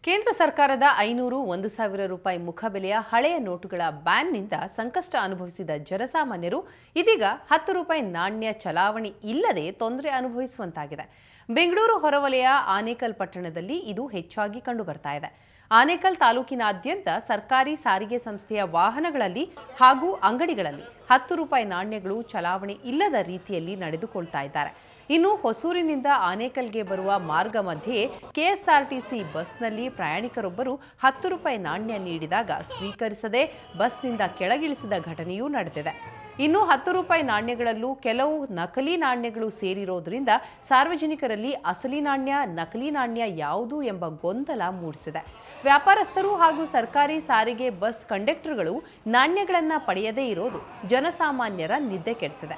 ಕೇಂದ್ರ ಸರ್ಕಾರದ ಐನೂರು ಒಂದು ಸಾವಿರ ರೂಪಾಯಿ ಮುಖಬೆಲೆಯ ಹಳೆಯ ನೋಟುಗಳ ಬ್ಯಾನ್ನಿಂದ ಸಂಕಷ್ಟ ಅನುಭವಿಸಿದ ಜನಸಾಮಾನ್ಯರು ಇದೀಗ ಹತ್ತು ರೂಪಾಯಿ ನಾಣ್ಯ ಚಲಾವಣೆ ಇಲ್ಲದೆ ತೊಂದರೆ ಅನುಭವಿಸುವಂತಾಗಿದೆ ಬೆಂಗಳೂರು ಹೊರವಲಯ ಆನೇಕಲ್ ಪಟ್ಟಣದಲ್ಲಿ ಇದು ಹೆಚ್ಚಾಗಿ ಕಂಡುಬರ್ತಾ ಇದೆ ಆನೇಕಲ್ ತಾಲೂಕಿನಾದ್ಯಂತ ಸರ್ಕಾರಿ ಸಾರಿಗೆ ಸಂಸ್ಥೆಯ ವಾಹನಗಳಲ್ಲಿ ಹಾಗೂ ಅಂಗಡಿಗಳಲ್ಲಿ ಹತ್ತು ರೂಪಾಯಿ ನಾಣ್ಯಗಳು ಚಲಾವಣೆ ಇಲ್ಲದ ರೀತಿಯಲ್ಲಿ ನಡೆದುಕೊಳ್ತಾ ಇದ್ದಾರೆ ಇನ್ನು ಹೊಸೂರಿನಿಂದ ಆನೇಕಲ್ಗೆ ಬರುವ ಮಾರ್ಗ ಮಧ್ಯೆ ಕೆಎಸ್ಆರ್ಟಿಸಿ ಬಸ್ನಲ್ಲಿ ಪ್ರಯಾಣಿಕರೊಬ್ಬರು ಹತ್ತು ರೂಪಾಯಿ ನಾಣ್ಯ ನೀಡಿದಾಗ ಸ್ವೀಕರಿಸದೆ ಬಸ್ನಿಂದ ಕೆಳಗಿಳಿಸಿದ ಘಟನೆಯೂ ನಡೆದಿದೆ ಇನ್ನು ಹತ್ತು ರೂಪಾಯಿ ನಾಣ್ಯಗಳಲ್ಲೂ ಕೆಲವು ನಕಲಿ ನಾಣ್ಯಗಳು ಸೇರಿರೋದ್ರಿಂದ ಸಾರ್ವಜನಿಕರಲ್ಲಿ ಅಸಲಿ ನಾಣ್ಯ ನಕಲಿ ನಾಣ್ಯ ಯಾವುದು ಎಂಬ ಗೊಂದಲ ಮೂಡಿಸಿದೆ ವ್ಯಾಪಾರಸ್ಥರು ಹಾಗೂ ಸರ್ಕಾರಿ ಸಾರಿಗೆ ಬಸ್ ಕಂಡಕ್ಟರ್ಗಳು ನಾಣ್ಯಗಳನ್ನು ಪಡೆಯದೇ ಇರೋದು ಜನಸಾಮಾನ್ಯರ ನಿದ್ದೆ ಕೆಡಿಸಿದೆ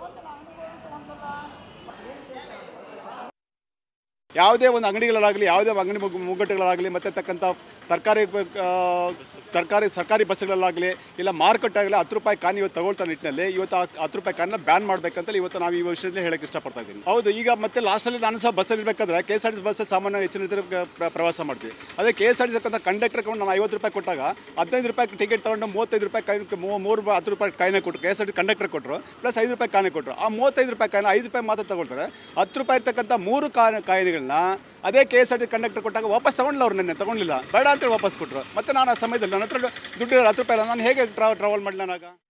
ಯಾವುದೇ ಒಂದು ಅಂಗಡಿಗಳಾಗಲಿ ಯಾವುದೇ ಅಂಗಡಿ ಮುಗ್- ಮುಗ್ಗಟ್ಟುಗಳಾಗಲಿ ಮತ್ತು ತಕ್ಕಂಥ ತರಕಾರಿ ಆ, ತರಕಾರಿ ಸರ್ಕಾರಿ ಬಸ್ಗಳಲ್ಲಾಗಲಿ ಇಲ್ಲ ಮಾರುಕಟ್ಟೆಆಗಲಿ ಹತ್ತು ರೂಪಾಯಿ ಕಾನ್ ಇವತ್ತು ತಗೊಳ್ತಾ ನಿಟ್ಟಿನಲ್ಲಿ ಇವತ್ತು ಆ ಹತ್ತು ರೂಪಾಯಿ ಕಾನ್ನ ಬ್ಯಾನ್ ಮಾಡಬೇಕಂತೇಳಿ ಇವತ್ತು ನಾವು ಈ ವಿಷಯದಲ್ಲಿ ಹೇಳಕ್ಕೆ ಇಷ್ಟಪಡ್ತಾ ಇದ್ದೀನಿ ಹೌದು ಈಗ ಮತ್ತೆ ಲಾಸ್ಟಲ್ಲಿ ನಾನು ಸಹ ಬಸ್ಸಲ್ಲಿ ಇರಬೇಕಾದ್ರೆ K S R T C bus ಸಾಮಾನ್ಯ ಹೆಚ್ಚಿನ ರೀತಿಯಲ್ಲಿ ಪ್ರ- ಪ್ರವಾಸ ಮಾಡ್ತೀವಿ ಅದೇ K S R T C ತಕ್ಕಂಥ ಕಂಡಕ್ಟರ್ಗೆ ನಾವು ಐವತ್ತು ರೂಪಾಯಿ ಕೊಟ್ಟಾಗ ಹದಿನೈದು ರೂಪಾಯಿ ಟಿಕೆಟ್ ತೊಗೊಂಡು ಮೂವತ್ತೈದು ರೂಪಾಯಿ ಕೈ ಮೂ- ಮೂರು ರೂಪಾಯಿ ಹತ್ತು ರೂಪಾಯಿ ಕಾಯಿನ ಕೊಟ್ಟರು K S R T conductor ಕೊಟ್ಟರು ಪ್ಲಸ್ ಐದು ರೂಪಾಯಿ ಕಾಯಿನ ಕೊಟ್ಟರು ಆ ಮೂವತ್ತೈದು ರೂಪಾಯಿ ಕಾಯಿನ ಐದು ರೂಪಾಯಿ ಮಾತ್ರ ತಗೊಳ್ತಾರೆ ಹತ್ತು ರೂಪಾಯಿ ಇರ್ತಕ್ಕಂಥ ಮೂರು ಕಾ ಕಾಯಿನೆಗಳನ್ನ ಅದೇ K S R T conductor ಕೊಟ್ಟಾಗ ವಾಪಸ್ ತಗೊಂಡಿಲ್ಲ ಅವ್ರು ನೆನ್ನೆ ತಗೊಂಡಿಲ್ಲ ಬೇಡ ಅಂತೇಳಿ ವಾಪಸ್ ಕೊಟ್ಟರು ಮತ್ತೆ ನಾನು ಆ ಸಮಯದಲ್ಲಿ ನನ್ನ ಹತ್ರ ದುಡ್ಡು ಇರಲ್ಲ, ಹತ್ತು ರೂಪಾಯಿ ಇಲ್ಲ ನಾನು ಹೇಗೆ ಟ್ರಾವೆಲ್ ಮಾಡಲಿ ನಾನಾಗ